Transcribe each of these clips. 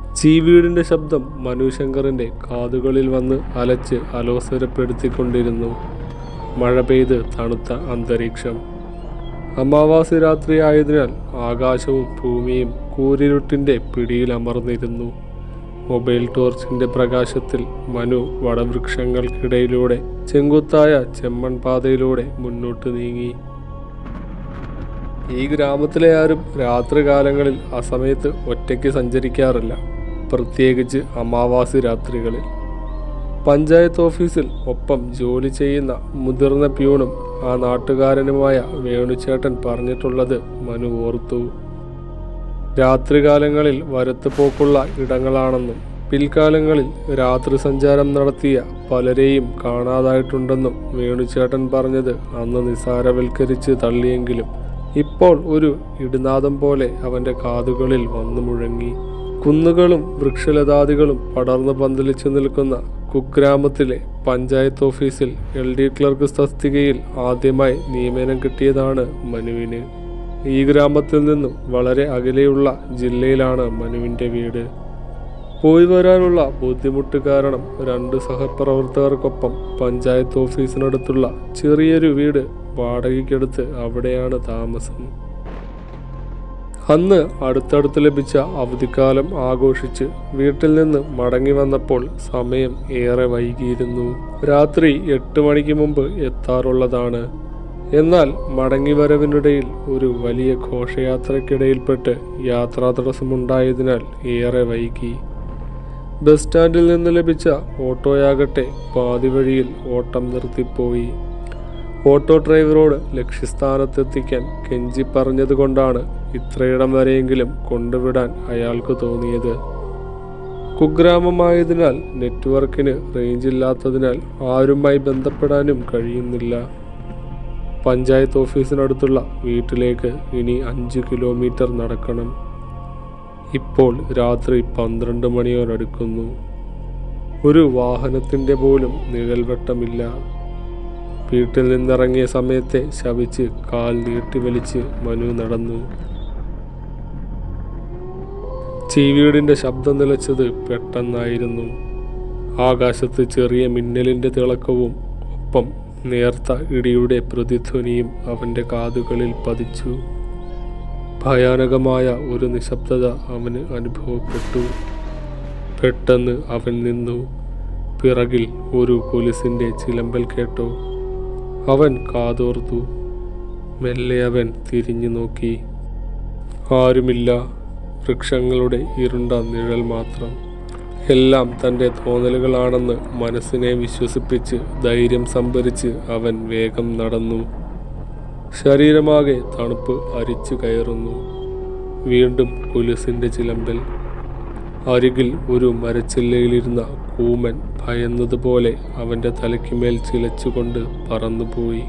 ചീവീടിൻ്റെ ശബ്ദം മനുശങ്കറിൻ്റെ കാതുകളിൽ വന്ന് അലച്ച് അലോസരപ്പെടുത്തിക്കൊണ്ടിരുന്നു മഴ പെയ്ത് തണുത്ത അന്തരീക്ഷം അമാവാസി രാത്രിയായതിനാൽ ആകാശവും ഭൂമിയും കൂരിരുട്ടിൻ്റെ പിടിയിലമർന്നിരുന്നു മൊബൈൽ ടോർച്ചിൻ്റെ പ്രകാശത്തിൽ മനു വടവൃക്ഷങ്ങൾക്കിടയിലൂടെ ചെങ്കുത്തായ ചെമ്മൺ പാതയിലൂടെ മുന്നോട്ട് നീങ്ങി ഈ ഗ്രാമത്തിലെ ആരും രാത്രികാലങ്ങളിൽ അസമയത്ത് ഒറ്റയ്ക്ക് സഞ്ചരിക്കാറില്ല പ്രത്യേകിച്ച് അമാവാസി രാത്രികളിൽ പഞ്ചായത്ത് ഓഫീസിൽ ഒപ്പം ജോലി ചെയ്യുന്ന മുതിർന്ന പ്യൂണും ആ നാട്ടുകാരനുമായ വേണുചേട്ടൻ പറഞ്ഞിട്ടുള്ളത് മനു ഓർത്തു രാത്രികാലങ്ങളിൽ വരത്തുപോക്കുള്ള ഇടങ്ങളാണെന്നും പിൽക്കാലങ്ങളിൽ രാത്രി സഞ്ചാരം നടത്തിയ പലരെയും കാണാതായിട്ടുണ്ടെന്നും വേണുചേട്ടൻ പറഞ്ഞത് അന്ന് നിസാരവൽക്കരിച്ച് തള്ളിയെങ്കിലും ഇപ്പോൾ ഒരു ഇടുനാദം പോലെ അവൻ്റെ കാതുകളിൽ വന്നു മുഴങ്ങി കുന്നുകളും വൃക്ഷലതാദികളും പടർന്നു പന്തലിച്ചു നിൽക്കുന്ന കുഗ്രാമത്തിലെ പഞ്ചായത്ത് ഓഫീസിൽ എൽ ഡി ക്ലർക്ക് തസ്തികയിൽ ആദ്യമായി നിയമനം കിട്ടിയതാണ് മനുവിന് ഈ ഗ്രാമത്തിൽ നിന്നും വളരെ അകലെയുള്ള ജില്ലയിലാണ് മനുവിൻ്റെ വീട് പോയി വരാനുള്ള ബുദ്ധിമുട്ട് കാരണം രണ്ട് സഹപ്രവർത്തകർക്കൊപ്പം പഞ്ചായത്ത് ഓഫീസിനടുത്തുള്ള ചെറിയൊരു വീട് വാടകയ്ക്കെടുത്ത് അവിടെയാണ് താമസം അന്ന് അടുത്തടുത്ത് ലഭിച്ച അവധിക്കാലം ആഘോഷിച്ച് വീട്ടിൽ നിന്ന് മടങ്ങി വന്നപ്പോൾ സമയം ഏറെ വൈകിയിരുന്നു രാത്രി എട്ട് മണിക്ക് മുമ്പ് എത്താറുള്ളതാണ് എന്നാൽ മടങ്ങിവരവിനിടയിൽ ഒരു വലിയ ഘോഷയാത്രയ്ക്കിടയിൽപ്പെട്ട് യാത്രാ തടസ്സമുണ്ടായതിനാൽ ഏറെ വൈകി ബസ് സ്റ്റാൻഡിൽ നിന്ന് ലഭിച്ച ഓട്ടോയാകട്ടെ പാതി വഴിയിൽ ഓട്ടം നിർത്തിപ്പോയി ഓട്ടോ ഡ്രൈവറോട് ലക്ഷ്യസ്ഥാനത്തെത്തിക്കാൻ കെഞ്ചി പറഞ്ഞതുകൊണ്ടാണ് ഇത്രയിടം വരെയെങ്കിലും കൊണ്ടുവിടാൻ അയാൾക്ക് തോന്നിയത് കുഗ്രാമമായതിനാൽ നെറ്റ്വർക്കിന് റേഞ്ച് ഇല്ലാത്തതിനാൽ ആരുമായി ബന്ധപ്പെടാനും കഴിയുന്നില്ല പഞ്ചായത്ത് ഓഫീസിനടുത്തുള്ള വീട്ടിലേക്ക് ഇനി അഞ്ച് കിലോമീറ്റർ നടക്കണം ഇപ്പോൾ രാത്രി പന്ത്രണ്ട് മണിയോടടുക്കുന്നു ഒരു വാഹനത്തിൻ്റെ പോലും നിഴൽവട്ടമില്ല വീട്ടിൽ നിന്നിറങ്ങിയ സമയത്തെ ശപിച്ച് കാൽ നീട്ടി വലിച്ച് മനു നടന്നു ചീവീടിൻ്റെ ശബ്ദം നിലച്ചത് പെട്ടെന്നായിരുന്നു ആകാശത്ത് ചെറിയ മിന്നലിൻ്റെ തിളക്കവും ഒപ്പം നേർത്ത ഇടിയുടെ പ്രതിധ്വനിയും അവൻ്റെ കാതുകളിൽ പതിച്ചു ഭയാനകമായ ഒരു നിശബ്ദത അവന് അനുഭവപ്പെട്ടു പെട്ടെന്ന് അവൻ നിന്നു പിറകിൽ ഒരു പോലീസിൻ്റെ ചിലമ്പൽ കേട്ടോ അവൻ കാതോർത്തു മെല്ലെ അവൻ തിരിഞ്ഞു നോക്കി ആരുമില്ല വൃക്ഷങ്ങളുടെ ഇരുണ്ട നിഴൽ മാത്രം എല്ലാം തൻ്റെ തോന്നലുകളാണെന്ന് മനസ്സിനെ വിശ്വസിപ്പിച്ച് ധൈര്യം സംഭരിച്ച് അവൻ വേഗം നടന്നു ശരീരമാകെ തണുപ്പ് അരിച്ചു കയറുന്നു വീണ്ടും കുലുസിൻ്റെ ചിലമ്പൽ അരികിൽ ഒരു മരച്ചില്ലയിലിരുന്ന കൂമൻ ഭയന്നതുപോലെ അവൻ്റെ തലയ്ക്കുമേൽ ചിലച്ചുകൊണ്ട് പറന്നുപോയി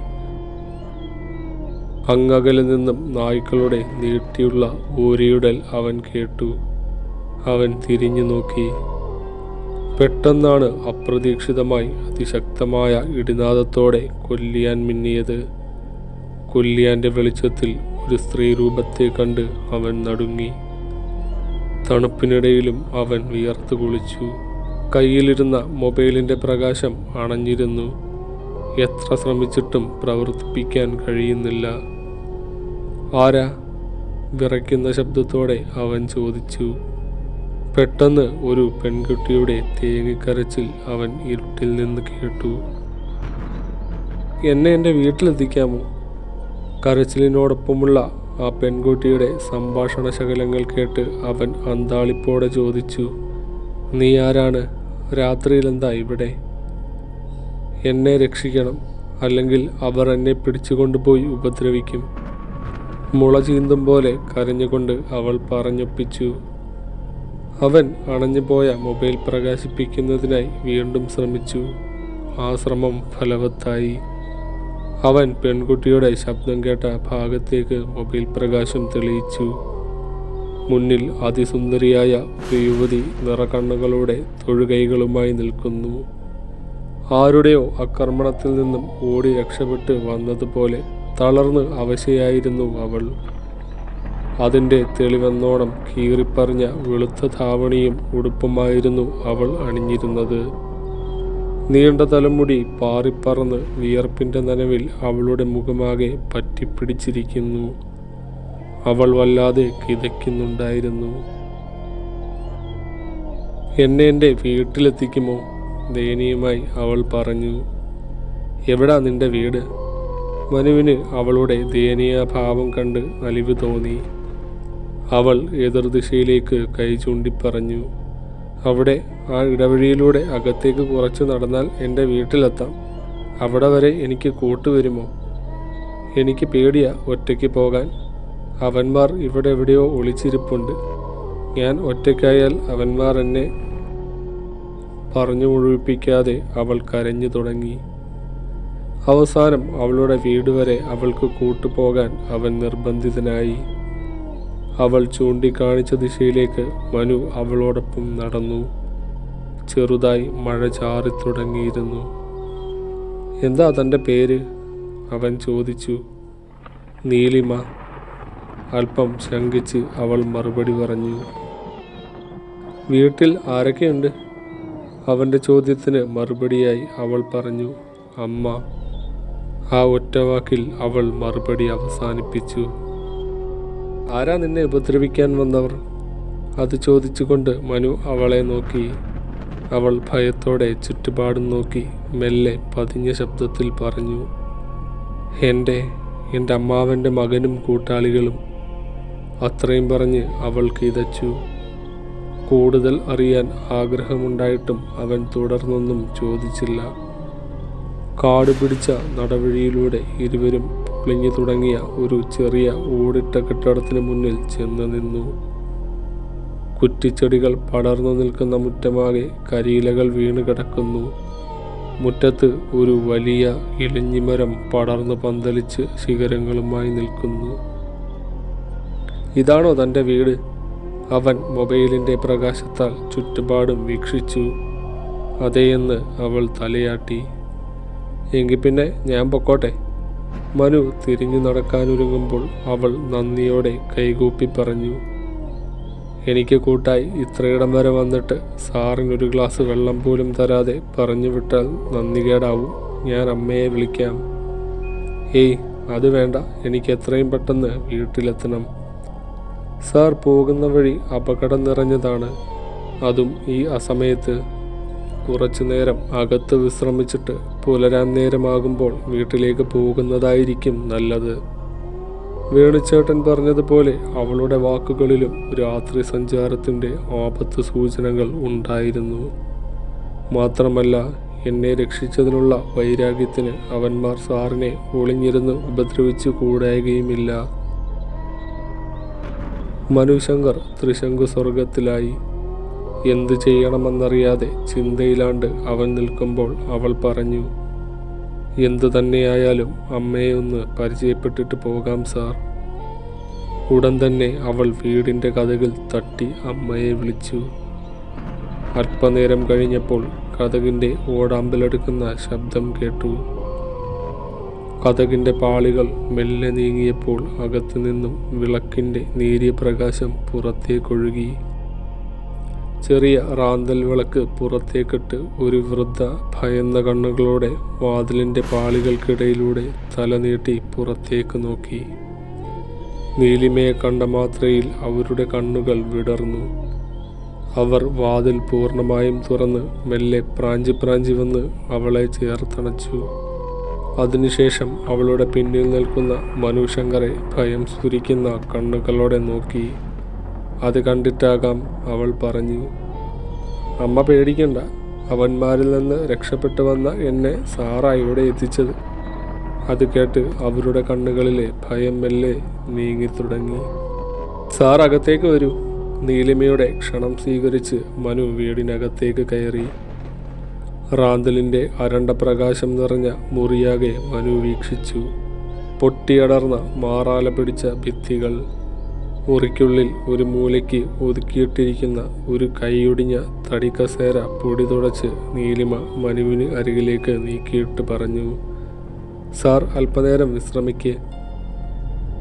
അങ്ങകലിൽ നിന്നും നായ്ക്കളുടെ നീട്ടിയുള്ള ഊരിയുടൽ അവൻ കേട്ടു അവൻ തിരിഞ്ഞു നോക്കി പെട്ടെന്നാണ് അപ്രതീക്ഷിതമായി അതിശക്തമായ ഇടിനാദത്തോടെ കൊല്ലിയാൻ മിന്നിയത് കൊല്ലിയാന്റെ വെളിച്ചത്തിൽ ഒരു സ്ത്രീ രൂപത്തെ കണ്ട് അവൻ നടുങ്ങി തണുപ്പിനിടയിലും അവൻ വിയർത്തു കുളിച്ചു കയ്യിലിരുന്ന മൊബൈലിന്റെ പ്രകാശം അണഞ്ഞിരുന്നു എത്ര ശ്രമിച്ചിട്ടും പ്രവർത്തിപ്പിക്കാൻ കഴിയുന്നില്ല ആരാ വിറയ്ക്കുന്ന ശബ്ദത്തോടെ അവൻ ചോദിച്ചു പെട്ടെന്ന് ഒരു പെൺകുട്ടിയുടെ തേങ്ങിക്കരച്ചിൽ അവൻ ഇരുട്ടിൽ നിന്ന് കേട്ടു എന്നെ എൻ്റെ വീട്ടിലെത്തിക്കാമോ കരച്ചിലിനോടൊപ്പമുള്ള ആ പെൺകുട്ടിയുടെ സംഭാഷണ ശകലങ്ങൾ കേട്ട് അവൻ അന്താളിപ്പോടെ ചോദിച്ചു നീ ആരാണ് രാത്രിയിൽ എന്താ ഇവിടെ എന്നെ രക്ഷിക്കണം അല്ലെങ്കിൽ അവർ എന്നെ പിടിച്ചുകൊണ്ടുപോയി ഉപദ്രവിക്കും മുള ചീന്തും പോലെ കരഞ്ഞുകൊണ്ട് അവൾ പറഞ്ഞൊപ്പിച്ചു അവൻ അണഞ്ഞുപോയ മൊബൈൽ പ്രകാശിപ്പിക്കുന്നതിനായി വീണ്ടും ശ്രമിച്ചു ആ ശ്രമം ഫലവത്തായി അവൻ പെൺകുട്ടിയുടെ ശബ്ദം കേട്ട ഭാഗത്തേക്ക് മൊബൈൽ പ്രകാശം തെളിയിച്ചു മുന്നിൽ അതിസുന്ദരിയായ ഒരു യുവതി നിറകണ്ണുകളുടെ തൊഴുകൈകളുമായി നിൽക്കുന്നു ആരുടെയോ ആക്രമണത്തിൽ നിന്നും ഓടി രക്ഷപ്പെട്ട് വന്നതുപോലെ തളർന്ന് അവശയായിരുന്നു അവൾ അതിൻ്റെ തെളിവെന്നോണം കീറിപ്പറഞ്ഞ വെളുത്ത ധാവണിയും ഉടുപ്പുമായിരുന്നു അവൾ അണിഞ്ഞിരുന്നത് നീണ്ട തലമുടി പാറിപ്പറന്ന് വിയർപ്പിൻ്റെ നനവിൽ അവളുടെ മുഖമാകെ പറ്റിപ്പിടിച്ചിരിക്കുന്നു അവൾ വല്ലാതെ കിതയ്ക്കുന്നുണ്ടായിരുന്നു എന്നെ എൻ്റെ വീട്ടിലെത്തിക്കുമോ ദയനീയമായി അവൾ പറഞ്ഞു എവിടാ നിന്റെ വീട് മനുവിന് അവളുടെ ദയനീയ ഭാവം കണ്ട് അലിവ് തോന്നി അവൾ എതിർദിശയിലേക്ക് കൈ ചൂണ്ടിപ്പറഞ്ഞു അവിടെ ആ ഇടവഴിയിലൂടെ അകത്തേക്ക് കുറച്ച് നടന്നാൽ എൻ്റെ വീട്ടിലെത്താം അവിടെ വരെ എനിക്ക് കൂട്ടുവരുമോ എനിക്ക് പേടിയാ ഒറ്റയ്ക്ക് പോകാൻ അവന്മാർ ഇവിടെ എവിടെയോ ഒളിച്ചിരിപ്പുണ്ട് ഞാൻ ഒറ്റയ്ക്കായാൽ അവന്മാർ എന്നെ പറഞ്ഞു മുഴുവിപ്പിക്കാതെ അവൾ കരഞ്ഞു തുടങ്ങി അവസാനം അവളുടെ വീട് വരെ അവൾക്ക് കൂട്ടുപോകാൻ അവൻ നിർബന്ധിതനായി അവൾ ചൂണ്ടിക്കാണിച്ച ദിശയിലേക്ക് മനു അവളോടൊപ്പം നടന്നു ചെറുതായി മഴ ചാറി തുടങ്ങിയിരുന്നു എന്താ തൻ്റെ പേര് അവൻ ചോദിച്ചു നീലിമ അല്പം ശങ്കിച്ച് അവൾ മറുപടി പറഞ്ഞു വീട്ടിൽ ആരൊക്കെയുണ്ട് അവൻ്റെ ചോദ്യത്തിന് മറുപടിയായി അവൾ പറഞ്ഞു അമ്മ ആ ഒറ്റവാക്കിൽ അവൾ മറുപടി അവസാനിപ്പിച്ചു ആരാ നിന്നെ ഉപദ്രവിക്കാൻ വന്നവർ അത് ചോദിച്ചുകൊണ്ട് മനു അവളെ നോക്കി അവൾ ഭയത്തോടെ ചുറ്റുപാടും നോക്കി മെല്ലെ പതിഞ്ഞ ശബ്ദത്തിൽ പറഞ്ഞു എൻ്റെ എൻ്റെ അമ്മാവൻ്റെ മകനും കൂട്ടാളികളും അത്രയും പറഞ്ഞ് അവൾ കിതച്ചു കൂടുതൽ അറിയാൻ ആഗ്രഹമുണ്ടായിട്ടും അവൻ തുടർന്നൊന്നും ചോദിച്ചില്ല കാട് പിടിച്ച നടവഴിയിലൂടെ ഇരുവരും പൊളിഞ്ഞു തുടങ്ങിയ ഒരു ചെറിയ ഓടിട്ട കെട്ടിടത്തിന് മുന്നിൽ ചെന്ന് നിന്നു കുറ്റിച്ചെടികൾ പടർന്നു നിൽക്കുന്ന മുറ്റമാകെ കരിയിലകൾ വീണ് കിടക്കുന്നു മുറ്റത്ത് ഒരു വലിയ ഇലഞ്ഞിമരം പടർന്നു പന്തലിച്ച് ശിഖരങ്ങളുമായി നിൽക്കുന്നു ഇതാണോ തൻ്റെ വീട് അവൻ മൊബൈലിൻ്റെ പ്രകാശത്താൽ ചുറ്റുപാടും വീക്ഷിച്ചു അതേയെന്ന് അവൾ തലയാട്ടി എങ്കിൽ പിന്നെ ഞാൻ പൊക്കോട്ടെ മനു തിരിഞ്ഞു നടക്കാനൊരുങ്ങുമ്പോൾ അവൾ നന്ദിയോടെ കൈകൂപ്പി പറഞ്ഞു എനിക്ക് കൂട്ടായി ഇത്രയിടം വരെ വന്നിട്ട് സാറിനൊരു ഗ്ലാസ് വെള്ളം പോലും തരാതെ പറഞ്ഞു വിട്ടാൽ നന്ദികേടാവും ഞാൻ അമ്മയെ വിളിക്കാം ഏയ് അത് വേണ്ട എനിക്ക് എത്രയും പെട്ടെന്ന് വീട്ടിലെത്തണം സാർ പോകുന്ന വഴി അപകടം നിറഞ്ഞതാണ് അതും ഈ അസമയത്ത് കുറച്ചു നേരം അകത്ത് വിശ്രമിച്ചിട്ട് പുലരാൻ നേരമാകുമ്പോൾ വീട്ടിലേക്ക് പോകുന്നതായിരിക്കും നല്ലത് വേണുചേട്ടൻ പറഞ്ഞതുപോലെ അവളുടെ വാക്കുകളിലും രാത്രി സഞ്ചാരത്തിൻ്റെ ആപത്ത് സൂചനകൾ ഉണ്ടായിരുന്നു മാത്രമല്ല എന്നെ രക്ഷിച്ചതിനുള്ള വൈരാഗ്യത്തിന് അവന്മാർ സാറിനെ ഒളിഞ്ഞിരുന്ന് ഉപദ്രവിച്ചു കൂടായുകയുമില്ല മനുശങ്കർ ത്രിശങ്കു സ്വർഗത്തിലായി എന്തു ചെയ്യണമെന്നറിയാതെ ചിന്തയിലാണ്ട് അവൻ നിൽക്കുമ്പോൾ അവൾ പറഞ്ഞു എന്തു തന്നെയായാലും അമ്മയെ ഒന്ന് പരിചയപ്പെട്ടിട്ട് പോകാം സാർ ഉടൻ തന്നെ അവൾ വീടിൻ്റെ കഥകിൽ തട്ടി അമ്മയെ വിളിച്ചു അല്പനേരം കഴിഞ്ഞപ്പോൾ കഥകിൻ്റെ ഓടാമ്പലെടുക്കുന്ന ശബ്ദം കേട്ടു കഥകിൻ്റെ പാളികൾ മെല്ലെ നീങ്ങിയപ്പോൾ അകത്തു നിന്നും വിളക്കിൻ്റെ നേരിയ പ്രകാശം പുറത്തേക്കൊഴുകി ചെറിയ റാന്തൽ വിളക്ക് പുറത്തേക്കിട്ട് ഒരു വൃദ്ധ ഭയന്ന കണ്ണുകളോടെ വാതിലിൻ്റെ പാളികൾക്കിടയിലൂടെ തല നീട്ടി പുറത്തേക്ക് നോക്കി നീലിമയെ കണ്ട മാത്രയിൽ അവരുടെ കണ്ണുകൾ വിടർന്നു അവർ വാതിൽ പൂർണ്ണമായും തുറന്ന് മെല്ലെ പ്രാഞ്ചി പ്രാഞ്ചി വന്ന് അവളെ ചേർത്തണച്ചു അതിനുശേഷം അവളുടെ പിന്നിൽ നിൽക്കുന്ന മനുശങ്കറെ ഭയം സ്ഫുരിക്കുന്ന കണ്ണുകളോടെ നോക്കി അത് കണ്ടിട്ടാകാം അവൾ പറഞ്ഞു അമ്മ പേടിക്കണ്ട അവന്മാരിൽ നിന്ന് രക്ഷപ്പെട്ടു വന്ന എന്നെ സാറാ ഇവിടെ എത്തിച്ചത് അത് കേട്ട് അവരുടെ കണ്ണുകളിലെ ഭയം മെല്ലെ നീങ്ങി തുടങ്ങി സാർ അകത്തേക്ക് വരൂ നീലിമയുടെ ക്ഷണം സ്വീകരിച്ച് മനു വീടിനകത്തേക്ക് കയറി റാന്തലിൻ്റെ അരണ്ട പ്രകാശം നിറഞ്ഞ മുറിയാകെ മനു വീക്ഷിച്ചു പൊട്ടിയടർന്ന മാറാല പിടിച്ച ഭിത്തികൾ മുറിക്കുള്ളിൽ ഒരു മൂലയ്ക്ക് ഒതുക്കിയിട്ടിരിക്കുന്ന ഒരു കൈയൊടിഞ്ഞ തടിക്കസേര പൊടി തുടച്ച് നീലിമ മനുവിന് അരികിലേക്ക് നീക്കിയിട്ട് പറഞ്ഞു സാർ അല്പനേരം വിശ്രമിക്ക്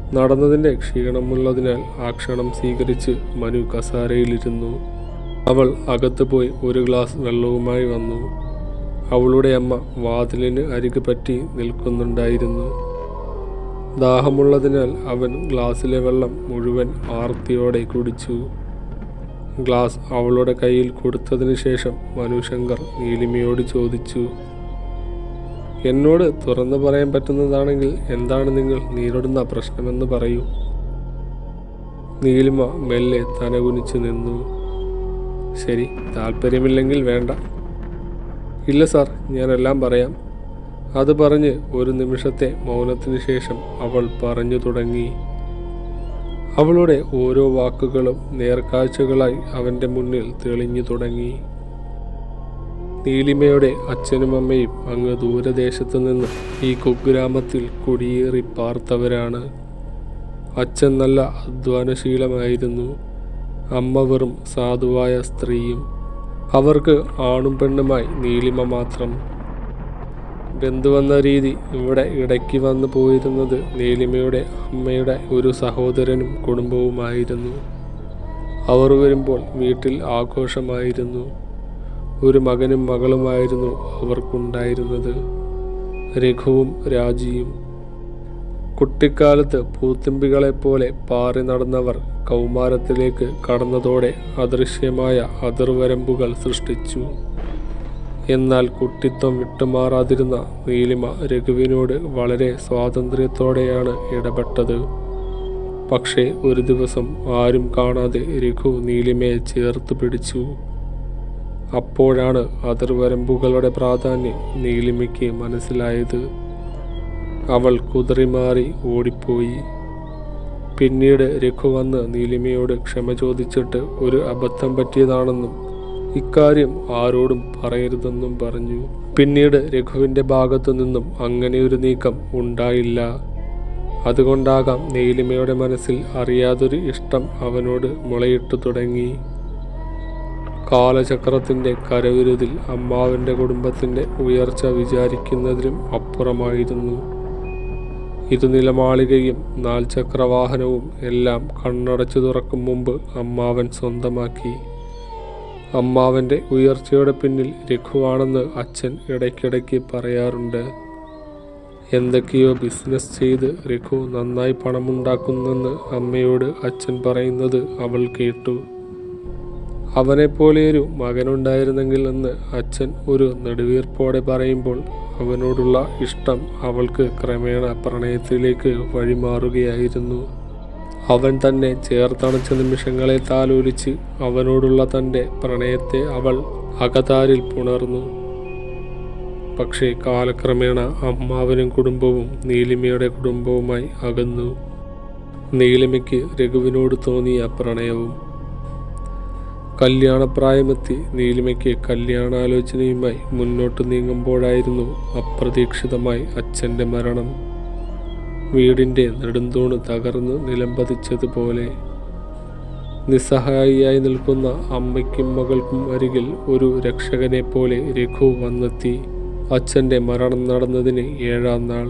നടന്നതിൻ്റെ ക്ഷീണമുള്ളതിനാൽ ആ ക്ഷണം സ്വീകരിച്ച് മനു കസാരയിലിരുന്നു അവൾ അകത്ത് പോയി ഒരു ഗ്ലാസ് വെള്ളവുമായി വന്നു അവളുടെ അമ്മ വാതിലിന് അരികു പറ്റി നിൽക്കുന്നുണ്ടായിരുന്നു ദാഹമുള്ളതിനാൽ അവൻ ഗ്ലാസ്സിലെ വെള്ളം മുഴുവൻ ആർത്തിയോടെ കുടിച്ചു ഗ്ലാസ് അവളുടെ കയ്യിൽ കൊടുത്തതിന് ശേഷം മനുശങ്കർ നീലിമയോട് ചോദിച്ചു എന്നോട് തുറന്നു പറയാൻ പറ്റുന്നതാണെങ്കിൽ എന്താണ് നിങ്ങൾ നേരിടുന്ന പ്രശ്നമെന്ന് പറയൂ നീലിമ മെല്ലെ തനകുനിച്ചു നിന്നു ശരി താല്പര്യമില്ലെങ്കിൽ വേണ്ട ഇല്ല സാർ ഞാനെല്ലാം പറയാം അത് പറഞ്ഞ് ഒരു നിമിഷത്തെ മൗനത്തിന് ശേഷം അവൾ പറഞ്ഞു തുടങ്ങി അവളുടെ ഓരോ വാക്കുകളും നേർക്കാഴ്ചകളായി അവൻ്റെ മുന്നിൽ തെളിഞ്ഞു തുടങ്ങി നീലിമയുടെ അച്ഛനും അമ്മയും അങ്ങ് ദൂരദേശത്തു നിന്ന് ഈ കുഗ്രാമത്തിൽ കുടിയേറി പാർത്തവരാണ് അച്ഛൻ നല്ല അധ്വാനശീലമായിരുന്നു അമ്മ വെറും സാധുവായ സ്ത്രീയും അവർക്ക് ആണും പെണ്ണുമായി നീലിമ മാത്രം ബന്ധുവെന്ന രീതി ഇവിടെ ഇടയ്ക്ക് വന്നു പോയിരുന്നത് നീലിമയുടെ അമ്മയുടെ ഒരു സഹോദരനും കുടുംബവുമായിരുന്നു അവർ വരുമ്പോൾ വീട്ടിൽ ആഘോഷമായിരുന്നു ഒരു മകനും മകളുമായിരുന്നു അവർക്കുണ്ടായിരുന്നത് രഘുവും രാജിയും കുട്ടിക്കാലത്ത് പൂത്തുമ്പികളെപ്പോലെ പാറി നടന്നവർ കൗമാരത്തിലേക്ക് കടന്നതോടെ അദൃശ്യമായ അതിർവരമ്പുകൾ സൃഷ്ടിച്ചു എന്നാൽ കുട്ടിത്വം വിട്ടുമാറാതിരുന്ന നീലിമ രഘുവിനോട് വളരെ സ്വാതന്ത്ര്യത്തോടെയാണ് ഇടപെട്ടത് പക്ഷേ ഒരു ദിവസം ആരും കാണാതെ രഘു നീലിമയെ ചേർത്ത് പിടിച്ചു അപ്പോഴാണ് അതിർവരമ്പുകളുടെ പ്രാധാന്യം നീലിമയ്ക്ക് മനസ്സിലായത് അവൾ കുതറിമാറി ഓടിപ്പോയി പിന്നീട് രഘു വന്ന് നീലിമയോട് ക്ഷമ ചോദിച്ചിട്ട് ഒരു അബദ്ധം പറ്റിയതാണെന്നും ഇക്കാര്യം ആരോടും പറയരുതെന്നും പറഞ്ഞു പിന്നീട് രഘുവിൻ്റെ ഭാഗത്തു നിന്നും അങ്ങനെയൊരു നീക്കം ഉണ്ടായില്ല അതുകൊണ്ടാകാം നീലിമയുടെ മനസ്സിൽ അറിയാതൊരു ഇഷ്ടം അവനോട് മുളയിട്ടു തുടങ്ങി കാലചക്രത്തിൻ്റെ കരവിരുതിൽ അമ്മാവൻ്റെ കുടുംബത്തിൻ്റെ ഉയർച്ച വിചാരിക്കുന്നതിലും അപ്പുറമായിരുന്നു ഇരുനിലമാളികയും നാൽചക്രവാഹനവും എല്ലാം കണ്ണടച്ചു തുറക്കും മുമ്പ് അമ്മാവൻ സ്വന്തമാക്കി അമ്മാവൻ്റെ ഉയർച്ചയുടെ പിന്നിൽ രഘുവാണെന്ന് അച്ഛൻ ഇടയ്ക്കിടയ്ക്ക് പറയാറുണ്ട് എന്തൊക്കെയോ ബിസിനസ് ചെയ്ത് രഘു നന്നായി പണമുണ്ടാക്കുന്നെന്ന് അമ്മയോട് അച്ഛൻ പറയുന്നത് അവൾ കേട്ടു അവനെപ്പോലെയൊരു മകനുണ്ടായിരുന്നെങ്കിൽ എന്ന് അച്ഛൻ ഒരു നെടുവീർപ്പോടെ പറയുമ്പോൾ അവനോടുള്ള ഇഷ്ടം അവൾക്ക് ക്രമേണ പ്രണയത്തിലേക്ക് വഴിമാറുകയായിരുന്നു അവൻ തന്നെ ചേർത്തണച്ച നിമിഷങ്ങളെ താലോലിച്ച് അവനോടുള്ള തൻ്റെ പ്രണയത്തെ അവൾ അകതാരിൽ പുണർന്നു പക്ഷേ കാലക്രമേണ അമ്മാവനും കുടുംബവും നീലിമയുടെ കുടുംബവുമായി അകന്നു നീലിമയ്ക്ക് രഘുവിനോട് തോന്നിയ പ്രണയവും കല്യാണപ്രായമെത്തി നീലിമയ്ക്ക് കല്യാണാലോചനയുമായി മുന്നോട്ട് നീങ്ങുമ്പോഴായിരുന്നു അപ്രതീക്ഷിതമായി അച്ഛൻ്റെ മരണം വീടിൻ്റെ നെടുന്തൂണ് തകർന്ന് നിലംപതിച്ചതുപോലെ നിസ്സഹായിയായി നിൽക്കുന്ന അമ്മയ്ക്കും മകൾക്കും അരികിൽ ഒരു രക്ഷകനെ പോലെ രഘു വന്നെത്തി അച്ഛൻ്റെ മരണം നടന്നതിന് ഏഴാം നാൾ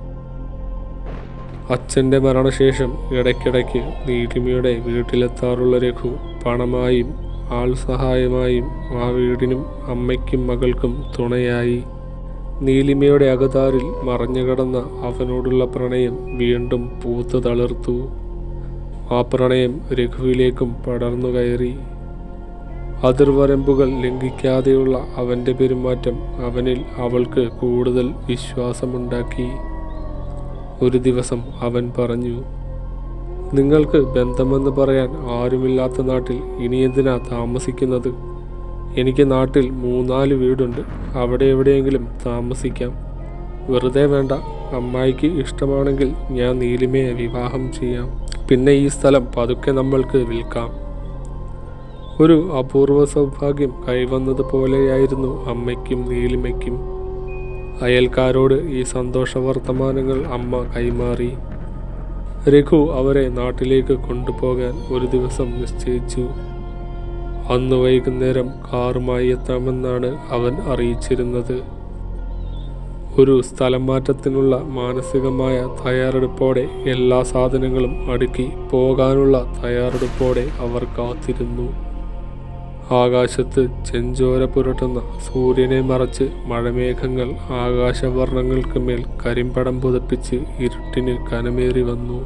അച്ഛൻ്റെ മരണശേഷം ഇടയ്ക്കിടയ്ക്ക് നീലിമയുടെ വീട്ടിലെത്താറുള്ള രഘു പണമായും ആൾ സഹായമായും ആ വീടിനും അമ്മയ്ക്കും മകൾക്കും തുണയായി നീലിമയുടെ അകതാരിൽ മറഞ്ഞുകിടന്ന അവനോടുള്ള പ്രണയം വീണ്ടും പൂത്തു തളിർത്തു ആ പ്രണയം രഘുവിലേക്കും പടർന്നു കയറി അതിർവരമ്പുകൾ ലംഘിക്കാതെയുള്ള അവൻ്റെ പെരുമാറ്റം അവനിൽ അവൾക്ക് കൂടുതൽ വിശ്വാസമുണ്ടാക്കി ഒരു ദിവസം അവൻ പറഞ്ഞു നിങ്ങൾക്ക് ബന്ധമെന്ന് പറയാൻ ആരുമില്ലാത്ത നാട്ടിൽ ഇനി എന്തിനാ താമസിക്കുന്നത് എനിക്ക് നാട്ടിൽ മൂന്നാല് വീടുണ്ട് അവിടെ എവിടെയെങ്കിലും താമസിക്കാം വെറുതെ വേണ്ട അമ്മായിക്ക് ഇഷ്ടമാണെങ്കിൽ ഞാൻ നീലിമയെ വിവാഹം ചെയ്യാം പിന്നെ ഈ സ്ഥലം പതുക്കെ നമ്മൾക്ക് വിൽക്കാം ഒരു അപൂർവ സൗഭാഗ്യം കൈവന്നതുപോലെയായിരുന്നു അമ്മയ്ക്കും നീലിമയ്ക്കും അയൽക്കാരോട് ഈ സന്തോഷ വർത്തമാനങ്ങൾ അമ്മ കൈമാറി രഘു അവരെ നാട്ടിലേക്ക് കൊണ്ടുപോകാൻ ഒരു ദിവസം നിശ്ചയിച്ചു അന്ന് വൈകുന്നേരം കാറുമായി എത്താമെന്നാണ് അവൻ അറിയിച്ചിരുന്നത് ഒരു സ്ഥലം മാറ്റത്തിനുള്ള മാനസികമായ തയ്യാറെടുപ്പോടെ എല്ലാ സാധനങ്ങളും അടുക്കി പോകാനുള്ള തയ്യാറെടുപ്പോടെ അവർ കാത്തിരുന്നു ആകാശത്ത് ചെഞ്ചോര പുരട്ടുന്ന സൂര്യനെ മറച്ച് മഴമേഘങ്ങൾ ആകാശവർണ്ണങ്ങൾക്ക് മേൽ കരിമ്പടം പുതപ്പിച്ച് ഇരുട്ടിന് കനമേറി വന്നു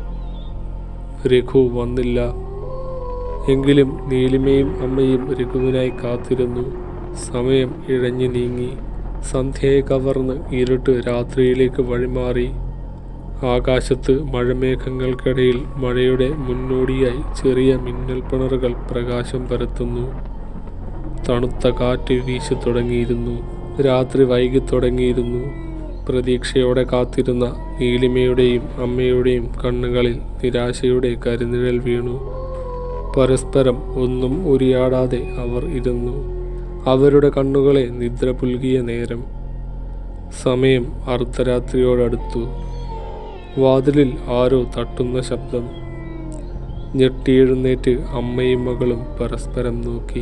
രഘു വന്നില്ല എങ്കിലും നീലിമയും അമ്മയും രഘുവിനായി കാത്തിരുന്നു സമയം ഇഴഞ്ഞു നീങ്ങി സന്ധ്യയെ കവർന്ന് ഇരുട്ട് രാത്രിയിലേക്ക് വഴിമാറി ആകാശത്ത് മഴമേഘങ്ങൾക്കിടയിൽ മഴയുടെ മുന്നോടിയായി ചെറിയ മിന്നൽ പിണറുകൾ പ്രകാശം പരത്തുന്നു തണുത്ത കാറ്റ് വീശി തുടങ്ങിയിരുന്നു രാത്രി വൈകി തുടങ്ങിയിരുന്നു പ്രതീക്ഷയോടെ കാത്തിരുന്ന നീലിമയുടെയും അമ്മയുടെയും കണ്ണുകളിൽ നിരാശയുടെ കരുനിഴൽ വീണു പരസ്പരം ഒന്നും ഉരിയാടാതെ അവർ ഇരുന്നു അവരുടെ കണ്ണുകളെ നിദ്ര പുൽകിയ നേരം സമയം അർദ്ധരാത്രിയോടടുത്തു വാതിലിൽ ആരോ തട്ടുന്ന ശബ്ദം ഞെട്ടിയെഴുന്നേറ്റ് അമ്മയും മകളും പരസ്പരം നോക്കി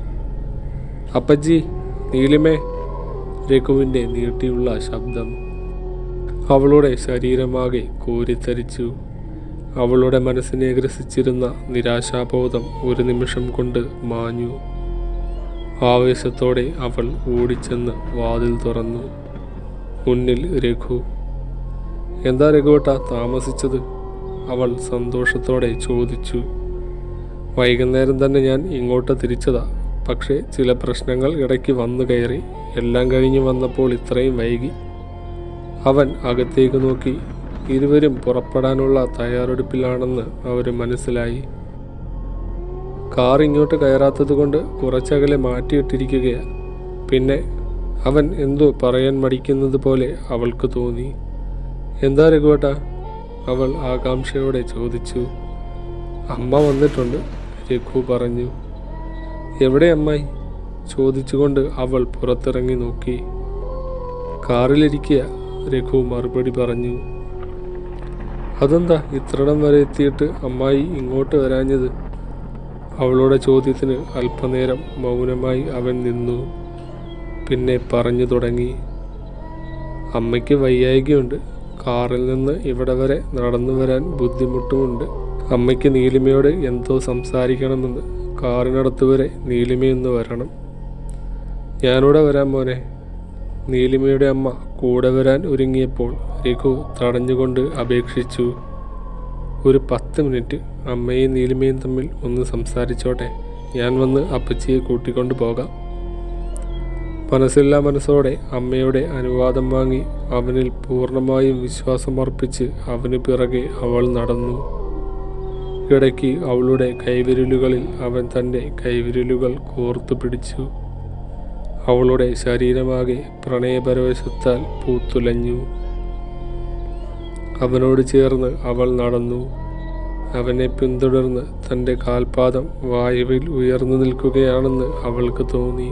അപ്പജി നീലിമേ രഘുവിൻ്റെ നീട്ടിയുള്ള ശബ്ദം അവളുടെ ശരീരമാകെ കോരിത്തരിച്ചു അവളുടെ മനസ്സിനെ ഗ്രസിച്ചിരുന്ന നിരാശാബോധം ഒരു നിമിഷം കൊണ്ട് മാഞ്ഞു ആവേശത്തോടെ അവൾ ഓടിച്ചെന്ന് വാതിൽ തുറന്നു മുന്നിൽ രഘു എന്താ രഘുവട്ട താമസിച്ചത് അവൾ സന്തോഷത്തോടെ ചോദിച്ചു വൈകുന്നേരം തന്നെ ഞാൻ ഇങ്ങോട്ട് തിരിച്ചതാ പക്ഷേ ചില പ്രശ്നങ്ങൾ ഇടയ്ക്ക് വന്നു കയറി എല്ലാം കഴിഞ്ഞ് വന്നപ്പോൾ ഇത്രയും വൈകി അവൻ അകത്തേക്ക് നോക്കി ഇരുവരും പുറപ്പെടാനുള്ള തയ്യാറെടുപ്പിലാണെന്ന് അവർ മനസ്സിലായി കാർ ഇങ്ങോട്ട് കയറാത്തത് കൊണ്ട് കുറച്ചകലെ മാറ്റിയിട്ടിരിക്കുകയാണ് പിന്നെ അവൻ എന്തോ പറയാൻ മടിക്കുന്നത് പോലെ അവൾക്ക് തോന്നി എന്താ രഘുവേട്ട അവൾ ആകാംക്ഷയോടെ ചോദിച്ചു അമ്മ വന്നിട്ടുണ്ട് രഘു പറഞ്ഞു എവിടെ അമ്മായി ചോദിച്ചുകൊണ്ട് അവൾ പുറത്തിറങ്ങി നോക്കി കാറിലിരിക്കുക രഘു മറുപടി പറഞ്ഞു അതെന്താ ഇത്രടം വരെ എത്തിയിട്ട് അമ്മായി ഇങ്ങോട്ട് വരാഞ്ഞത് അവളുടെ ചോദ്യത്തിന് അല്പനേരം മൗനമായി അവൻ നിന്നു പിന്നെ പറഞ്ഞു തുടങ്ങി അമ്മയ്ക്ക് വയ്യായികയുണ്ട് കാറിൽ നിന്ന് ഇവിടെ വരെ നടന്നു വരാൻ ബുദ്ധിമുട്ടുമുണ്ട് അമ്മയ്ക്ക് നീലിമയോട് എന്തോ സംസാരിക്കണമെന്ന് കാറിനടുത്ത് വരെ നീലിമയൊന്ന് വരണം ഞാനിവിടെ വരാൻ മോനെ നീലിമയുടെ അമ്മ കൂടെ വരാൻ ഒരുങ്ങിയപ്പോൾ രഘു തടഞ്ഞുകൊണ്ട് അപേക്ഷിച്ചു ഒരു പത്ത് മിനിറ്റ് അമ്മയും നീലിമയും തമ്മിൽ ഒന്ന് സംസാരിച്ചോട്ടെ ഞാൻ വന്ന് അപ്പച്ചിയെ കൂട്ടിക്കൊണ്ട് പോകാം മനസ്സില്ലാ മനസ്സോടെ അമ്മയുടെ അനുവാദം വാങ്ങി അവനിൽ പൂർണ്ണമായും വിശ്വാസമർപ്പിച്ച് അവന് പിറകെ അവൾ നടന്നു ഇടയ്ക്ക് അവളുടെ കൈവിരലുകളിൽ അവൻ തൻ്റെ കൈവിരലുകൾ കോർത്തു പിടിച്ചു അവളുടെ ശരീരമാകെ പ്രണയപരവശത്താൽ പൂത്തുലഞ്ഞു അവനോട് ചേർന്ന് അവൾ നടന്നു അവനെ പിന്തുടർന്ന് തൻ്റെ കാൽപാദം വായുവിൽ ഉയർന്നു നിൽക്കുകയാണെന്ന് അവൾക്ക് തോന്നി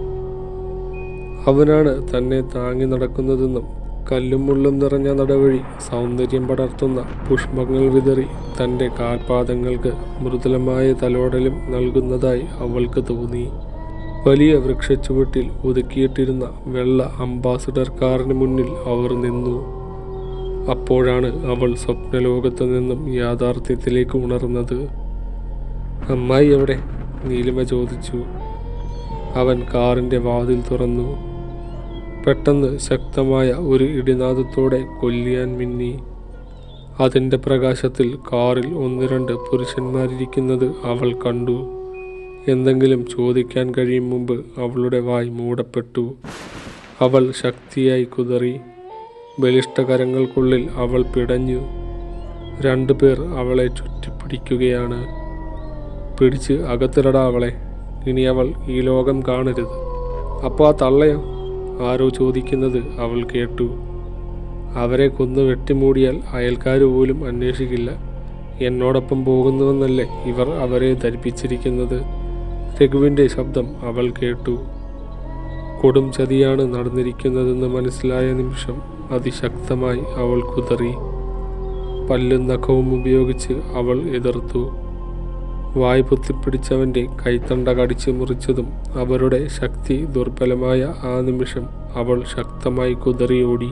അവനാണ് തന്നെ താങ്ങി നടക്കുന്നതെന്നും കല്ലും മുള്ളും നിറഞ്ഞ നടവഴി സൗന്ദര്യം പടർത്തുന്ന പുഷ്പങ്ങൾ വിതറി തൻ്റെ കാൽപാദങ്ങൾക്ക് മൃദുലമായ തലോടലും നൽകുന്നതായി അവൾക്ക് തോന്നി വലിയ വൃക്ഷച്ചുവട്ടിൽ ഒതുക്കിയിട്ടിരുന്ന വെള്ള അംബാസിഡർ കാറിന് മുന്നിൽ അവർ നിന്നു അപ്പോഴാണ് അവൾ സ്വപ്നലോകത്തു നിന്നും യാഥാർത്ഥ്യത്തിലേക്ക് ഉണർന്നത് അമ്മായി എവിടെ നീലിമ ചോദിച്ചു അവൻ കാറിൻ്റെ വാതിൽ തുറന്നു പെട്ടെന്ന് ശക്തമായ ഒരു ഇടിനാദത്തോടെ കൊല്ലിയാൻ മിന്നി അതിൻ്റെ പ്രകാശത്തിൽ കാറിൽ ഒന്ന് രണ്ട് പുരുഷന്മാരിരിക്കുന്നത് അവൾ കണ്ടു എന്തെങ്കിലും ചോദിക്കാൻ കഴിയും മുമ്പ് അവളുടെ വായ് മൂടപ്പെട്ടു അവൾ ശക്തിയായി കുതറി ബലിഷ്ഠകരങ്ങൾക്കുള്ളിൽ അവൾ പിടഞ്ഞു രണ്ടുപേർ അവളെ ചുറ്റിപ്പിടിക്കുകയാണ് പിടിച്ച് അകത്തിടടാ അവളെ ഇനി അവൾ ഈ ലോകം കാണരുത് അപ്പോൾ ആ തള്ളയോ ആരോ ചോദിക്കുന്നത് അവൾ കേട്ടു അവരെ കൊന്നു വെട്ടിമൂടിയാൽ അയൽക്കാർ പോലും അന്വേഷിക്കില്ല എന്നോടൊപ്പം പോകുന്നുവെന്നല്ലേ ഇവർ അവരെ ധരിപ്പിച്ചിരിക്കുന്നത് രഘുവിൻ്റെ ശബ്ദം അവൾ കേട്ടു കൊടും ചതിയാണ് നടന്നിരിക്കുന്നതെന്ന് മനസ്സിലായ നിമിഷം അതിശക്തമായി അവൾ കുതറി പല്ലും നഖവും ഉപയോഗിച്ച് അവൾ എതിർത്തു വായ് പൊത്തിപ്പിടിച്ചവൻ്റെ കൈത്തണ്ട കടിച്ചു മുറിച്ചതും അവരുടെ ശക്തി ദുർബലമായ ആ നിമിഷം അവൾ ശക്തമായി കുതറിയോടി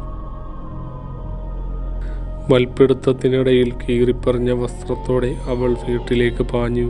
മൽപ്പിടുത്തത്തിനിടയിൽ കീറിപ്പറഞ്ഞ വസ്ത്രത്തോടെ അവൾ വീട്ടിലേക്ക് പാഞ്ഞു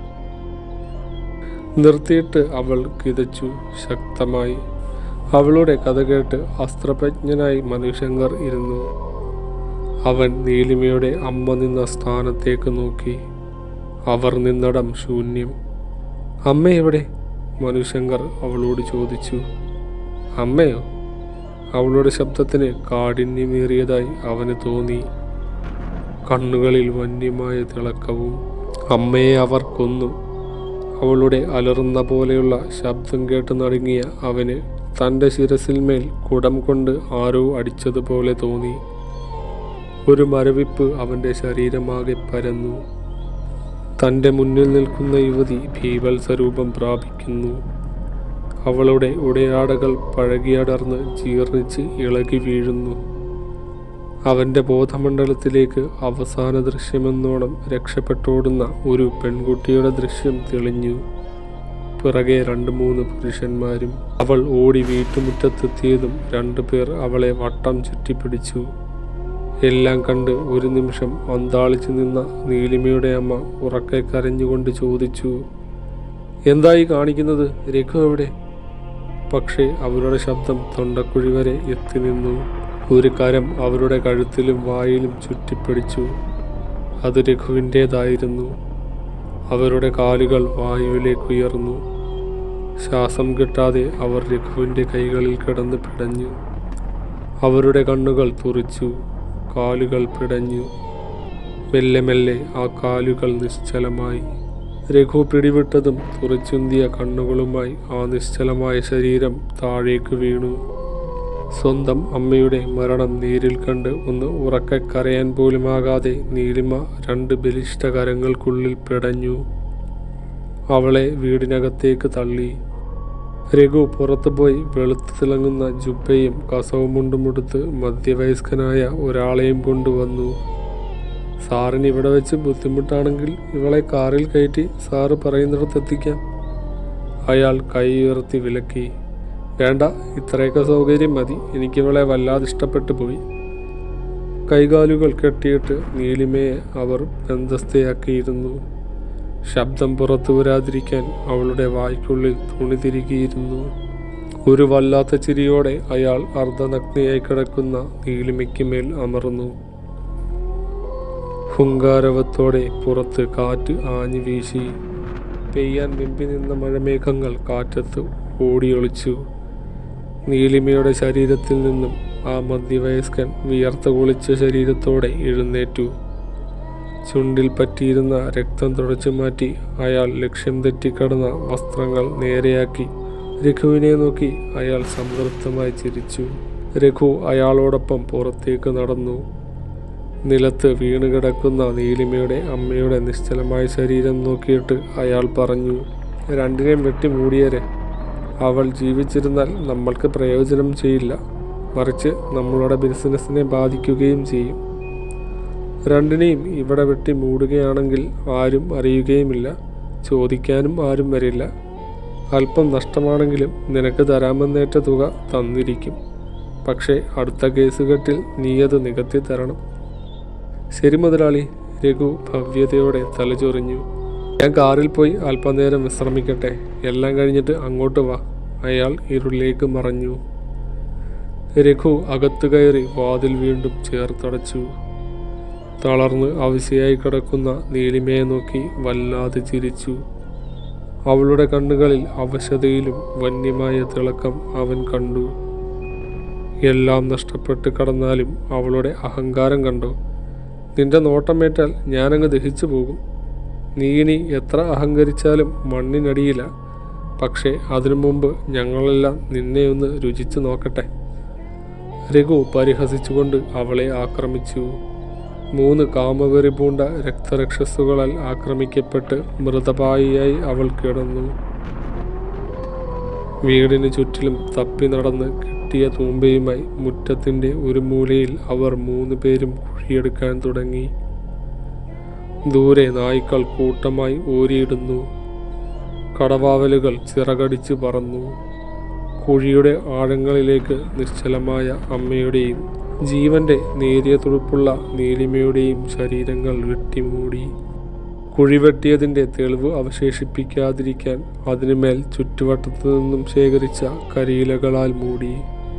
നിർത്തിയിട്ട് അവൾ കിതച്ചു ശക്തമായി അവളുടെ കഥ കേട്ട് അസ്ത്രപ്രജ്ഞനായി മനുശങ്കർ ഇരുന്നു അവൻ നീലിമയുടെ അമ്മ നിന്ന സ്ഥാനത്തേക്ക് നോക്കി അവർ നിന്നടം ശൂന്യം അമ്മ എവിടെ മനുശങ്കർ അവളോട് ചോദിച്ചു അമ്മയോ അവളുടെ ശബ്ദത്തിന് കാഠിന്യമേറിയതായി അവന് തോന്നി കണ്ണുകളിൽ വന്യമായ തിളക്കവും അമ്മയെ അവർ കൊന്നു അവളുടെ അലറുന്ന പോലെയുള്ള ശബ്ദം കേട്ട് നടുങ്ങിയ അവന് തൻ്റെ ശിരസിന്മേൽ കുടം കൊണ്ട് ആരോ അടിച്ചതുപോലെ തോന്നി ഒരു മരവിപ്പ് അവൻ്റെ ശരീരമാകെ പരന്നു തൻ്റെ മുന്നിൽ നിൽക്കുന്ന യുവതി ഭീവത്സരൂപം പ്രാപിക്കുന്നു അവളുടെ ഉടയാടകൾ പഴകിയടർന്ന് ജീർണിച്ച് ഇളകി വീഴുന്നു അവൻ്റെ ബോധമണ്ഡലത്തിലേക്ക് അവസാന ദൃശ്യമെന്നോണം രക്ഷപ്പെട്ടോടുന്ന ഒരു പെൺകുട്ടിയുടെ ദൃശ്യം തെളിഞ്ഞു പിറകെ രണ്ട് മൂന്ന് പുരുഷന്മാരും അവൾ ഓടി വീട്ടുമുറ്റത്തെത്തിയതും രണ്ടു പേർ അവളെ വട്ടം ചുറ്റിപ്പിടിച്ചു എല്ലാം കണ്ട് ഒരു നിമിഷം അന്താളിച്ചു നിന്ന നീലിമയുടെ അമ്മ ഉറക്കെ കരഞ്ഞുകൊണ്ട് ചോദിച്ചു എന്തായി കാണിക്കുന്നത് രഘു എവിടെ പക്ഷേ അവരുടെ ശബ്ദം തൊണ്ടക്കുഴി വരെ എത്തി നിന്നു ഒരു കരം അവരുടെ കഴുത്തിലും വായിലും ചുറ്റിപ്പിടിച്ചു അത് രഘുവിൻ്റേതായിരുന്നു അവരുടെ കാലുകൾ വായുവിലേക്ക് ഉയർന്നു ശ്വാസം കിട്ടാതെ അവർ രഘുവിൻ്റെ കൈകളിൽ കിടന്ന് പിടഞ്ഞു അവരുടെ കണ്ണുകൾ തുറിച്ചു കാലുകൾ പിടഞ്ഞു മെല്ലെ മെല്ലെ ആ കാലുകൾ നിശ്ചലമായി രഘു പിടിവിട്ടതും തുറച്ചുന്തിയ കണ്ണുകളുമായി ആ നിശ്ചലമായ ശരീരം താഴേക്ക് വീണു സ്വന്തം അമ്മയുടെ മരണം നേരിൽ കണ്ട് ഒന്ന് ഉറക്കെ കരയാൻ പോലുമാകാതെ നീലിമ രണ്ട് ബലിഷ്ഠ കരങ്ങൾക്കുള്ളിൽ പിടഞ്ഞു അവളെ വീടിനകത്തേക്ക് തള്ളി രഘു പുറത്തുപോയി വെളുത്തു തിളങ്ങുന്ന ജുബയും കസവും മുണ്ടുമുടുത്ത് മധ്യവയസ്കനായ ഒരാളെയും കൊണ്ടുവന്നു സാറിന് ഇവിടെ വെച്ച് ബുദ്ധിമുട്ടാണെങ്കിൽ ഇവളെ കാറിൽ കയറ്റി സാറ് പറയുന്നിടത്ത് എത്തിക്കാം അയാൾ കൈ ഉയർത്തി വിലക്കി വേണ്ട ഇത്രയൊക്കെ സൗകര്യം മതി എനിക്കിവളെ വല്ലാതെ ഇഷ്ടപ്പെട്ടു പോയി കൈകാലുകൾ കെട്ടിയിട്ട് നീലിമയെ അവർ ബന്ധസ്ഥയാക്കിയിരുന്നു ശബ്ദം പുറത്തു വരാതിരിക്കാൻ അവളുടെ വായ്ക്കുള്ളിൽ തുണി തിരികിയിരുന്നു ഒരു വല്ലാത്ത ചിരിയോടെ അയാൾ അർദ്ധനഗ്നയായി കിടക്കുന്ന നീലിമയ്ക്ക് മേൽ അമർന്നു ഹുങ്കാരവത്തോടെ പുറത്ത് കാറ്റ് ആഞ്ഞു വീശി പെയ്യാൻ വെമ്പി നിന്ന മഴമേഘങ്ങൾ കാറ്റത്ത് ഓടിയൊളിച്ചു നീലിമയുടെ ശരീരത്തിൽ നിന്നും ആ മധ്യവയസ്കൻ വിയർത്ത കുളിച്ച ശരീരത്തോടെ എഴുന്നേറ്റു ചുണ്ടിൽ പറ്റിയിരുന്ന രക്തം തുടച്ചു മാറ്റി അയാൾ ലക്ഷ്യം തെറ്റിക്കടന്ന വസ്ത്രങ്ങൾ നേരെയാക്കി രഘുവിനെ നോക്കി അയാൾ സംതൃപ്തമായി ചിരിച്ചു രഘു അയാളോടൊപ്പം പുറത്തേക്ക് നടന്നു നിലത്ത് വീണുകിടക്കുന്ന നീലിമയുടെ അമ്മയുടെ നിശ്ചലമായ ശരീരം നോക്കിയിട്ട് അയാൾ പറഞ്ഞു രണ്ടിനെയും വെട്ടി മൂടിയരെ അവൾ ജീവിച്ചിരുന്നാൽ നമ്മൾക്ക് പ്രയോജനം ചെയ്യില്ല മറിച്ച് നമ്മളുടെ ബിസിനസ്സിനെ ബാധിക്കുകയും ചെയ്യും രണ്ടിനെയും ഇവിടെ വെട്ടി മൂടുകയാണെങ്കിൽ ആരും അറിയുകയുമില്ല ചോദിക്കാനും ആരും വരില്ല അല്പം നഷ്ടമാണെങ്കിലും നിനക്ക് തരാമെന്നേറ്റ തുക തന്നിരിക്കും പക്ഷേ അടുത്ത കേസുകെട്ടിൽ നീയത് നികത്തി തരണം ശരി മുതലാളി രഘു ഭവ്യതയോടെ തലചൊറിഞ്ഞു ഞാൻ കാറിൽ പോയി അല്പനേരം വിശ്രമിക്കട്ടെ എല്ലാം കഴിഞ്ഞിട്ട് അങ്ങോട്ട് വാ അയാൾ ഇരുളിലേക്ക് മറഞ്ഞു രഘു അകത്തു കയറി വാതിൽ വീണ്ടും ചേർത്തടച്ചു തളർന്ന് അവശയായി കിടക്കുന്ന നീലിമയെ നോക്കി വല്ലാതെ ചിരിച്ചു അവളുടെ കണ്ണുകളിൽ അവശതയിലും വന്യമായ തിളക്കം അവൻ കണ്ടു എല്ലാം നഷ്ടപ്പെട്ട് കടന്നാലും അവളുടെ അഹങ്കാരം കണ്ടോ നിന്റെ നോട്ടമേറ്റാൽ ഞാനങ്ങ് ദഹിച്ചു പോകും നീ ഇനി എത്ര അഹങ്കരിച്ചാലും മണ്ണിനടിയില്ല പക്ഷേ അതിനു മുമ്പ് ഞങ്ങളെല്ലാം നിന്നെ ഒന്ന് രുചിച്ചു നോക്കട്ടെ രഘു പരിഹസിച്ചുകൊണ്ട് അവളെ ആക്രമിച്ചു മൂന്ന് കാമവെറി പൂണ്ട രക്തരക്ഷസുകളാൽ ആക്രമിക്കപ്പെട്ട് മൃതപായിയായി അവൾ കിടന്നു വീടിന് ചുറ്റിലും തപ്പി നടന്ന് കിട്ടിയ തൂമ്പയുമായി മുറ്റത്തിൻ്റെ ഒരു മൂലയിൽ അവർ മൂന്ന് പേരും കുഴിയെടുക്കാൻ തുടങ്ങി ദൂരെ നായ്ക്കൾ കൂട്ടമായി ഓരിയിടുന്നു കടവാവലുകൾ ചിറകടിച്ച് പറന്നു കുഴിയുടെ ആഴങ്ങളിലേക്ക് നിശ്ചലമായ അമ്മയുടെയും ജീവന്റെ നേരിയ തുടുപ്പുള്ള നീലിമയുടെയും ശരീരങ്ങൾ വെട്ടിമൂടി കുഴിവെട്ടിയതിൻ്റെ തെളിവ് അവശേഷിപ്പിക്കാതിരിക്കാൻ അതിനുമേൽ ചുറ്റുവട്ടത്തു നിന്നും ശേഖരിച്ച കരിയിലകളാൽ മൂടി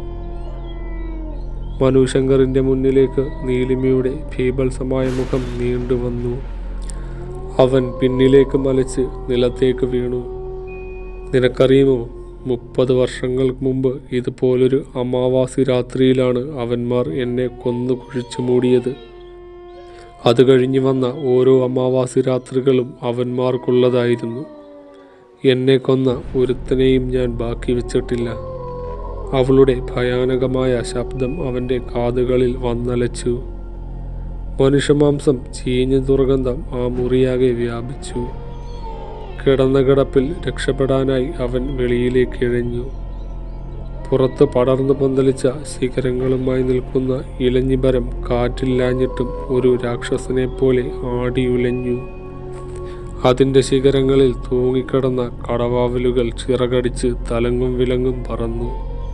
മനുശങ്കറിന്റെ മുന്നിലേക്ക് നീലിമയുടെ ഭീഭത്സമായ മുഖം നീണ്ടുവന്നു അവൻ പിന്നിലേക്ക് മലച്ച് നിലത്തേക്ക് വീണു നിനക്കറിയുമോ മുപ്പത് വർഷങ്ങൾക്ക് മുമ്പ് ഇതുപോലൊരു അമാവാസി രാത്രിയിലാണ് അവന്മാർ എന്നെ കൊന്നു കുഴിച്ചു മൂടിയത് അത് കഴിഞ്ഞു വന്ന ഓരോ അമാവാസി രാത്രികളും അവന്മാർക്കുള്ളതായിരുന്നു എന്നെ കൊന്ന ഒരുത്തനെയും ഞാൻ ബാക്കി വെച്ചിട്ടില്ല അവളുടെ ഭയാനകമായ ശബ്ദം അവൻ്റെ കാതുകളിൽ വന്നലച്ചു മനുഷ്യമാംസം ചീഞ്ഞ ദുർഗന്ധം ആ മുറിയാകെ വ്യാപിച്ചു കിടന്ന കിടപ്പിൽ രക്ഷപ്പെടാനായി അവൻ വെളിയിലേക്ക് ഇഴഞ്ഞു പുറത്ത് പടർന്നു പന്തലിച്ച ശിഖരങ്ങളുമായി നിൽക്കുന്ന ഇലഞ്ഞിമരം കാറ്റില്ലാഞ്ഞിട്ടും ഒരു രാക്ഷസനെ പോലെ ആടിയുലഞ്ഞു അതിൻ്റെ ശിഖരങ്ങളിൽ തൂങ്ങിക്കിടന്ന കടവാവലുകൾ ചിറകടിച്ച് തലങ്ങും വിലങ്ങും പറന്നു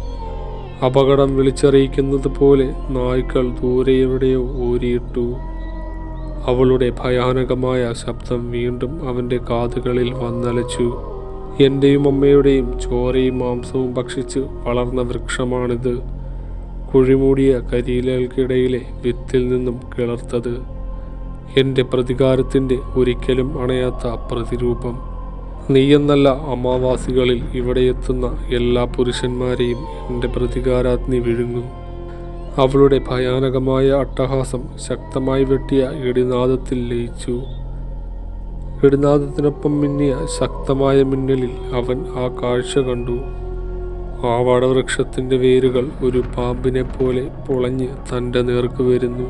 അപകടം വിളിച്ചറിയിക്കുന്നത് പോലെ നായ്ക്കൾ ദൂരെ എവിടെയോ ഊരിയിട്ടു അവളുടെ ഭയാനകമായ ശബ്ദം വീണ്ടും അവൻ്റെ കാതുകളിൽ വന്നലച്ചു എൻ്റെയും അമ്മയുടെയും ചോരയും മാംസവും ഭക്ഷിച്ച് വളർന്ന വൃക്ഷമാണിത് കുഴിമൂടിയ കരിയിലകൾക്കിടയിലെ വിത്തിൽ നിന്നും കിളർത്തത് എൻ്റെ പ്രതികാരത്തിൻ്റെ ഒരിക്കലും അണയാത്ത പ്രതിരൂപം നീയെന്നല്ല അമാവാസികളിൽ ഇവിടെ എത്തുന്ന എല്ലാ പുരുഷന്മാരെയും എൻ്റെ പ്രതികാരാഗ്നി വിഴുങ്ങും അവളുടെ ഭയാനകമായ അട്ടഹാസം ശക്തമായി വെട്ടിയ ഇടിനാദത്തിൽ ലയിച്ചു ഇടിനാദത്തിനൊപ്പം മിന്നിയ ശക്തമായ മിന്നലിൽ അവൻ ആ കാഴ്ച കണ്ടു ആ വടവൃക്ഷത്തിൻ്റെ വേരുകൾ ഒരു പാമ്പിനെ പോലെ പൊളഞ്ഞ് തൻ്റെ നേർക്ക് വരുന്നു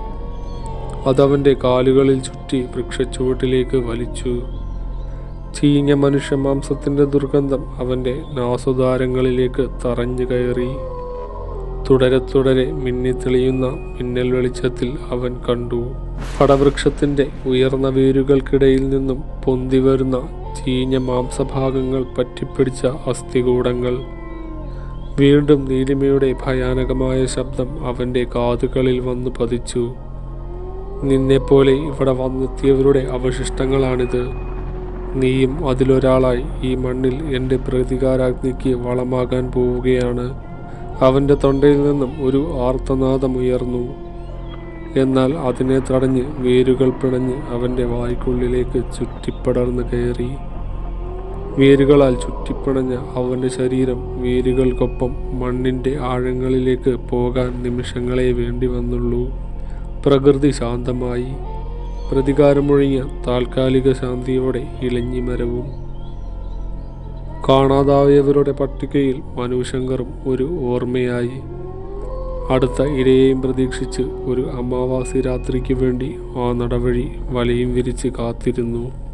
അതവൻ്റെ കാലുകളിൽ ചുറ്റി വൃക്ഷച്ചുവട്ടിലേക്ക് വലിച്ചു ചീഞ്ഞ മനുഷ്യ മാംസത്തിൻ്റെ ദുർഗന്ധം അവൻ്റെ നാസുദാരങ്ങളിലേക്ക് തറഞ്ഞു കയറി തുടരെ തുടരെ മിന്നിത്തെളിയുന്ന മിന്നൽ വെളിച്ചത്തിൽ അവൻ കണ്ടു പടവൃക്ഷത്തിൻ്റെ ഉയർന്ന വേരുകൾക്കിടയിൽ നിന്നും പൊന്തി വരുന്ന ചീഞ്ഞ മാംസഭാഗങ്ങൾ പറ്റിപ്പിടിച്ച അസ്ഥികൂടങ്ങൾ വീണ്ടും നീലിമയുടെ ഭയാനകമായ ശബ്ദം അവൻ്റെ കാതുകളിൽ വന്നു പതിച്ചു നിന്നെപ്പോലെ ഇവിടെ വന്നെത്തിയവരുടെ അവശിഷ്ടങ്ങളാണിത് നീയും അതിലൊരാളായി ഈ മണ്ണിൽ എൻ്റെ പ്രതികാരാഗ്നിക്ക് വളമാകാൻ പോവുകയാണ് അവൻ്റെ തൊണ്ടയിൽ നിന്നും ഒരു ആർത്തനാദം ഉയർന്നു എന്നാൽ അതിനെ തടഞ്ഞ് വേരുകൾ പിണഞ്ഞ് അവൻ്റെ വായ്ക്കുള്ളിലേക്ക് ചുറ്റിപ്പടർന്ന് കയറി വേരുകളാൽ ചുറ്റിപ്പിണഞ്ഞ അവൻ്റെ ശരീരം വേരുകൾക്കൊപ്പം മണ്ണിൻ്റെ ആഴങ്ങളിലേക്ക് പോകാൻ നിമിഷങ്ങളെ വേണ്ടി വന്നുള്ളൂ പ്രകൃതി ശാന്തമായി പ്രതികാരമൊഴിഞ്ഞ താൽക്കാലിക ശാന്തിയോടെ ഇലഞ്ഞിമരവും കാണാതായവരുടെ പട്ടികയിൽ മനുശങ്കറും ഒരു ഓർമ്മയായി അടുത്ത ഇരയെയും പ്രതീക്ഷിച്ച് ഒരു അമാവാസി രാത്രിക്ക് വേണ്ടി ആ നടവഴി വലയും വിരിച്ച് കാത്തിരുന്നു